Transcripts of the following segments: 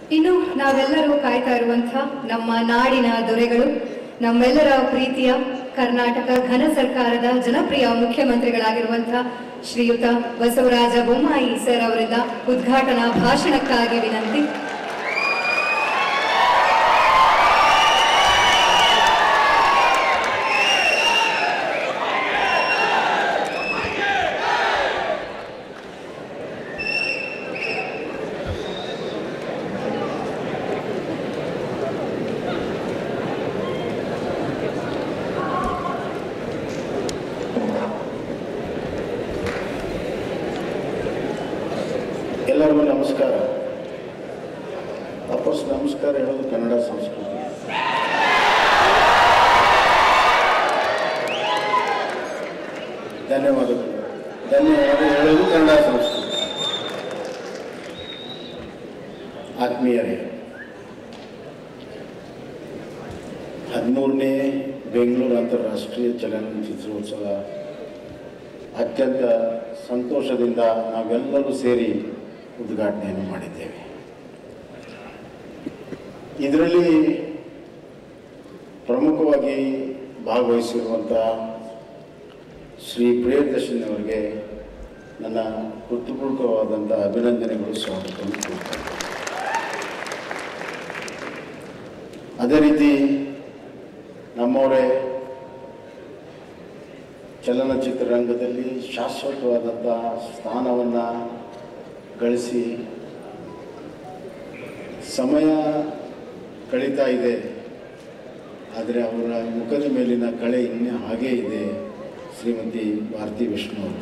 ಇನ್ನು ನಾವೆಲ್ಲರೂ ಕಾಯ್ತಾ ಇರುವಂಥ ನಮ್ಮ ನಾಡಿನ ದೊರೆಗಳು ನಮ್ಮೆಲ್ಲರ ಪ್ರೀತಿಯ ಕರ್ನಾಟಕ ಘನ ಸರ್ಕಾರದ ಜನಪ್ರಿಯ ಮುಖ್ಯಮಂತ್ರಿಗಳಾಗಿರುವಂಥ ಶ್ರೀಯುತ ಬಸವರಾಜ ಬೊಮ್ಮಾಯಿ ಸರ್ ಅವರಿಂದ ಉದ್ಘಾಟನಾ ಭಾಷಣಕ್ಕಾಗಿ ವಿನಂತಿ ಎಲ್ಲರಿಗೂ ನಮಸ್ಕಾರ ವಾಪಸ್ ನಮಸ್ಕಾರ ಹೇಳೋದು ಕನ್ನಡ ಸಂಸ್ಕೃತಿ ಧನ್ಯವಾದಗಳು ಧನ್ಯವಾದ ಹೇಳೋದು ಕನ್ನಡ ಸಂಸ್ಕೃತಿ ಆತ್ಮೀಯರೇ ಹದಿಮೂರನೇ ಬೆಂಗಳೂರು ಅಂತಾರಾಷ್ಟ್ರೀಯ ಚಲನಚಿತ್ರೋತ್ಸವ ಅತ್ಯಂತ ಸಂತೋಷದಿಂದ ನಾವೆಲ್ಲರೂ ಸೇರಿ ಉದ್ಘಾಟನೆಯನ್ನು ಮಾಡಿದ್ದೇವೆ ಇದರಲ್ಲಿ ಪ್ರಮುಖವಾಗಿ ಭಾಗವಹಿಸಿರುವಂಥ ಶ್ರೀ ಪ್ರಿಯದರ್ಶನ್ ಅವರಿಗೆ ನನ್ನ ಹೃತ್ಪೂರ್ವಕವಾದಂಥ ಅಭಿನಂದನೆಗಳು ಸ್ವಾಗತವನ್ನು ಕೋರ್ತೇನೆ ಅದೇ ರೀತಿ ನಮ್ಮವರೇ ಚಲನಚಿತ್ರರಂಗದಲ್ಲಿ ಶಾಶ್ವತವಾದಂಥ ಸ್ಥಾನವನ್ನು ಗಳಿಸಿ ಸಮಯ ಕಳೀತಾ ಇದೆ ಆದರೆ ಅವರ ಮುಖದ ಮೇಲಿನ ಕಳೆ ಇನ್ನೂ ಹಾಗೇ ಇದೆ ಶ್ರೀಮತಿ ಭಾರತಿ ವಿಷ್ಣು ಅಂತ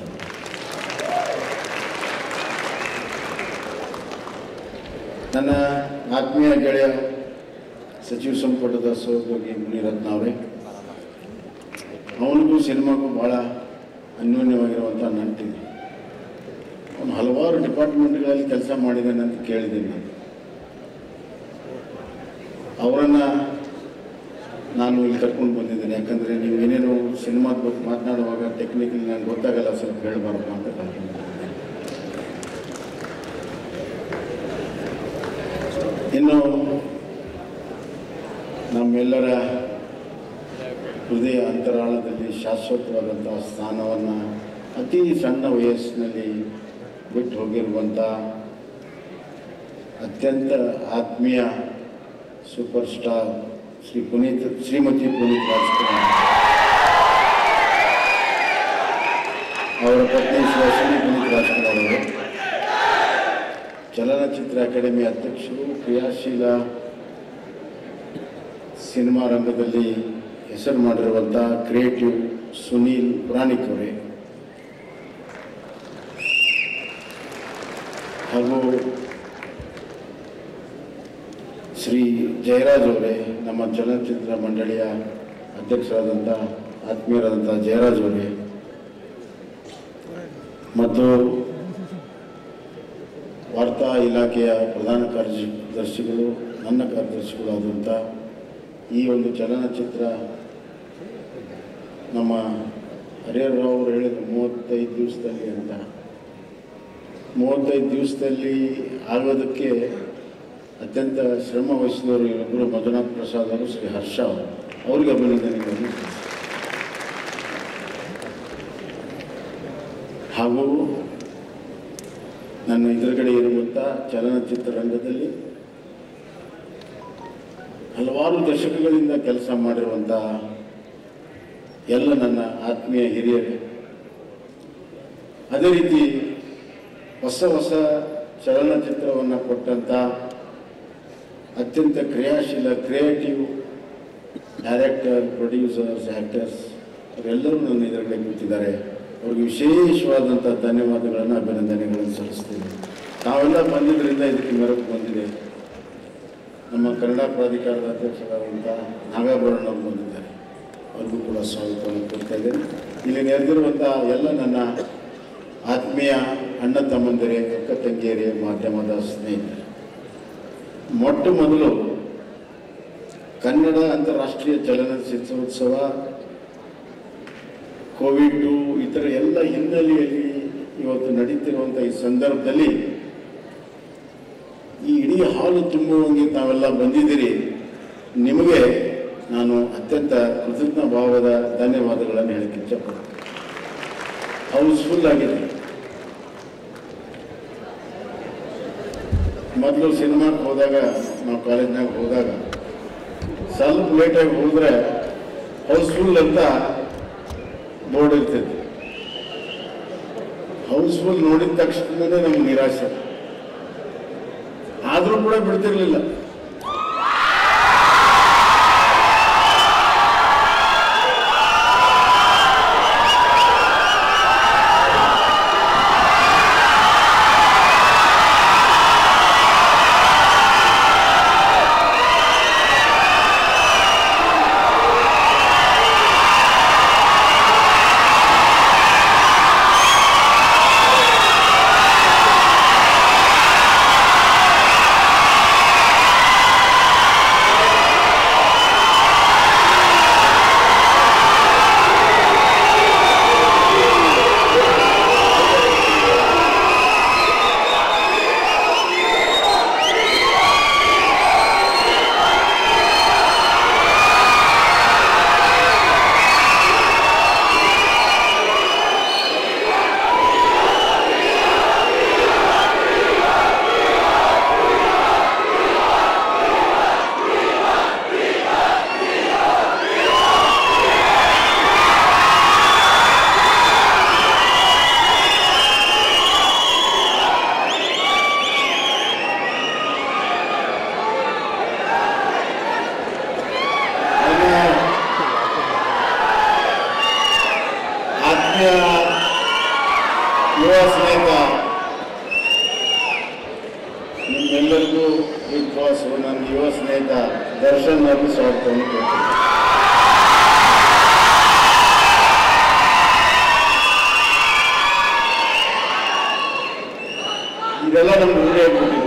ನನ್ನ ಆತ್ಮೀಯ ಗೆಳೆಯ ಸಚಿವ ಸಂಪುಟದ ಸಹೋದ್ಯೋಗಿ ಮುನಿರತ್ನ ಅವರೇ ಅವನಿಗೂ ಸಿನಿಮಾಗೂ ಭಾಳ ಅನ್ಯೋನ್ಯವಾಗಿರುವಂಥ ನಂಟಿದೆ ಅವನು ಹಲವಾರು ಡಿಪಾರ್ಟ್ಮೆಂಟ್ಗಳಲ್ಲಿ ಕೆಲಸ ಮಾಡಿದ್ದಾನೆ ಅಂತ ಕೇಳಿದ್ದೀನಿ ನಾನು ಅವರನ್ನು ನಾನು ಇಲ್ಲಿ ಕರ್ಕೊಂಡು ಬಂದಿದ್ದೇನೆ ಯಾಕಂದರೆ ನೀವು ಏನೇನೋ ಸಿನಿಮಾದ ಬಗ್ಗೆ ಮಾತನಾಡುವಾಗ ಟೆಕ್ನಿಕಲಿ ನನಗೆ ಗೊತ್ತಾಗಲ್ಲ ಸ್ವಲ್ಪ ಹೇಳಬಾರದು ಅಂತ ಕರ್ಕೊಂಡು ಬಂದಿದ್ದೇನೆ ಇನ್ನು ನಮ್ಮೆಲ್ಲರ ಹೃದಯ ಅಂತರಾಳದಲ್ಲಿ ಶಾಶ್ವತವಾದಂಥ ಸ್ಥಾನವನ್ನು ಅತಿ ಸಣ್ಣ ವಯಸ್ಸಿನಲ್ಲಿ ಬಿಟ್ಟು ಹೋಗಿರುವಂಥ ಅತ್ಯಂತ ಆತ್ಮೀಯ ಸೂಪರ್ ಸ್ಟಾರ್ ಶ್ರೀ ಪುನೀತ್ ಶ್ರೀಮತಿ ಪುನೀತ್ ರಾಜ್ಕುಮಾರ್ ಅವರ ಪತ್ನಿ ಶ್ರೀ ಪುನೀತ್ ರಾಜ್ಕುಮಾರ್ ಅವರು ಚಲನಚಿತ್ರ ಅಕಾಡೆಮಿ ಅಧ್ಯಕ್ಷರು ಕ್ರಿಯಾಶೀಲ ಸಿನಿಮಾ ರಂಗದಲ್ಲಿ ಹೆಸರು ಮಾಡಿರುವಂಥ ಕ್ರಿಯೇಟಿವ್ ಸುನೀಲ್ ಪುರಾಣಿಕ್ ಅವರೇ ಹಾಗೂ ಶ್ರೀ ಜಯರಾಜ್ ಅವರೇ ನಮ್ಮ ಚಲನಚಿತ್ರ ಮಂಡಳಿಯ ಅಧ್ಯಕ್ಷರಾದಂಥ ಆತ್ಮೀಯರಾದಂಥ ಜಯರಾಜ್ ಅವರೇ ಮತ್ತು ವಾರ್ತಾ ಇಲಾಖೆಯ ಪ್ರಧಾನ ಕಾರ್ಯದರ್ಶಿಗಳು ನನ್ನ ಕಾರ್ಯದರ್ಶಿಗಳಾದಂಥ ಈ ಒಂದು ಚಲನಚಿತ್ರ ನಮ್ಮ ಹರಿಹರರಾವ್ ಅವರು ಹೇಳಿದ್ರು ಮೂವತ್ತೈದು ದಿವಸದಲ್ಲಿ ಅಂತ ಮೂವತ್ತೈದು ದಿವಸದಲ್ಲಿ ಆಗೋದಕ್ಕೆ ಅತ್ಯಂತ ಶ್ರಮ ವಹಿಸಿದವರು ಇವರಿಬ್ಬರು ಮಂಜುನಾಥ್ ಪ್ರಸಾದ್ ಅವರು ಶ್ರೀ ಹರ್ಷ ಅವರು ಅವ್ರಿಗೆ ಅಭಿನಂದನೆಗಳನ್ನು ಹಾಗೂ ನನ್ನ ಎದುರುಗಡೆ ಇರುವಂಥ ಚಲನಚಿತ್ರ ರಂಗದಲ್ಲಿ ಹಲವಾರು ದಶಕಗಳಿಂದ ಕೆಲಸ ಮಾಡಿರುವಂಥ ಎಲ್ಲ ನನ್ನ ಆತ್ಮೀಯ ಹಿರಿಯರು ಅದೇ ರೀತಿ ಹೊಸ ಹೊಸ ಚಲನಚಿತ್ರವನ್ನು ಕೊಟ್ಟಂಥ ಅತ್ಯಂತ ಕ್ರಿಯಾಶೀಲ ಕ್ರಿಯೇಟಿವ್ ಡೈರೆಕ್ಟರ್ ಪ್ರೊಡ್ಯೂಸರ್ಸ್ ಆ್ಯಕ್ಟರ್ಸ್ ಅವರೆಲ್ಲರೂ ನನ್ನ ಎದುರುಗಡೆ ಕೂತಿದ್ದಾರೆ ಅವ್ರಿಗೆ ವಿಶೇಷವಾದಂಥ ಧನ್ಯವಾದಗಳನ್ನು ಅಭಿನಂದನೆಗಳನ್ನು ಸಲ್ಲಿಸ್ತೀನಿ ನಾವೆಲ್ಲ ಬಂದಿದ್ದರಿಂದ ಇದಕ್ಕೆ ಮೆರಗು ಬಂದಿದೆ ನಮ್ಮ ಕನ್ನಡ ಪ್ರಾಧಿಕಾರದ ಅಧ್ಯಕ್ಷರಾದಂಥ ನಾಗಾಭರಣ ಅವರು ಬಂದಿದ್ದಾರೆ ಅವ್ರಿಗೂ ಕೂಡ ಸ್ವಾಗತವನ್ನು ಕೊಡ್ತಾ ಇದ್ದೇನೆ ಇಲ್ಲಿ ನೆರೆದಿರುವಂಥ ಎಲ್ಲ ನನ್ನ ಆತ್ಮೀಯ ಅಣ್ಣ ತಮ್ಮಂದಿರೇ ಅಕ್ಕ ತಂಗಿಯರೇ ಮಾಧ್ಯಮದ ಸ್ನೇಹಿತರೆ ಮೊಟ್ಟ ಮೊದಲು ಕನ್ನಡ ಅಂತಾರಾಷ್ಟ್ರೀಯ ಚಲನಚಿತ್ರೋತ್ಸವ ಕೋವಿಡು ಇತರ ಎಲ್ಲ ಹಿನ್ನೆಲೆಯಲ್ಲಿ ಇವತ್ತು ನಡೀತಿರುವಂಥ ಈ ಸಂದರ್ಭದಲ್ಲಿ ಈ ಇಡೀ ಹಾಲು ತುಂಬುವಂಗೆ ತಾವೆಲ್ಲ ಬಂದಿದ್ದೀರಿ ನಿಮಗೆ ನಾನು ಅತ್ಯಂತ ಕೃತಜ್ಞ ಭಾವದ ಧನ್ಯವಾದಗಳನ್ನು ಹೇಳಕ್ಕೆ ಇಚ್ಛಪಡ್ತೀನಿ ಹೌಸ್ಫುಲ್ ಆಗಿದೆ ಮೊದಲು ಸಿನಿಮಾಕ್ಕೆ ಹೋದಾಗ ನಾವು ಕಾಲೇಜ್ನಾಗ ಹೋದಾಗ ಸ್ವಲ್ಪ ಲೇಟಾಗಿ ಹೋದ್ರೆ ಹೌಸ್ಫುಲ್ ಅಂತ ಬೋರ್ಡ್ ಇರ್ತೈತಿ ಹೌಸ್ಫುಲ್ ನೋಡಿದ ತಕ್ಷಣನೇ ನಮ್ಗೆ ನಿರಾಶೆ ಆದರೂ ಕೂಡ ಬಿಡ್ತಿರ್ಲಿಲ್ಲ ನನ್ನ ಆತ್ಮೀಯ ಯುವ ಸ್ನೇಹಿತ ನಿಮ್ಮೆಲ್ಲರಿಗೂ ಬಿಗ್ ಬಾಸ್ ನನ್ನ ಯುವ ಸ್ನೇಹಿತ ದರ್ಶನ್ ಅವರಿಗೆ ಸ್ವಾಗತವನ್ನು ಕೊಡ್ತೀನಿ ಇದೆಲ್ಲ ನಮ್ಗೆ ರೂಢಿ ಆಗ್ಬಿಟ್ಟಿದೆ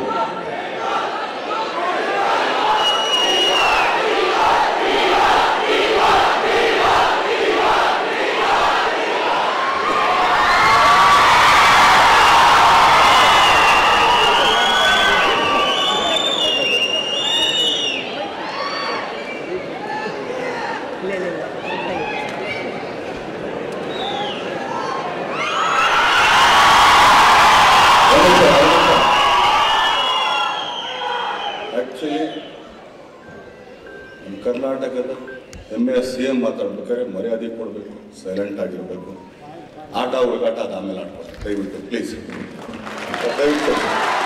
ಆ್ಯಕ್ಚುಲಿ ನಮ್ಮ ಕರ್ನಾಟಕದ ಹೆಮ್ಮೆಯ ಸಿ ಎಂ ಮಾತಾಡ್ಬೇಕಾದ್ರೆ ಮರ್ಯಾದೆ ಕೊಡಬೇಕು ಸೈಲೆಂಟ್ ಆಗಿರಬೇಕು ಆಟ ಹುಡುಗಾಟ ಅದು ಆಮೇಲೆ ಆಡ್ಬೋದು ದಯವಿಟ್ಟು ಪ್ಲೀಸ್ ದಯವಿಟ್ಟು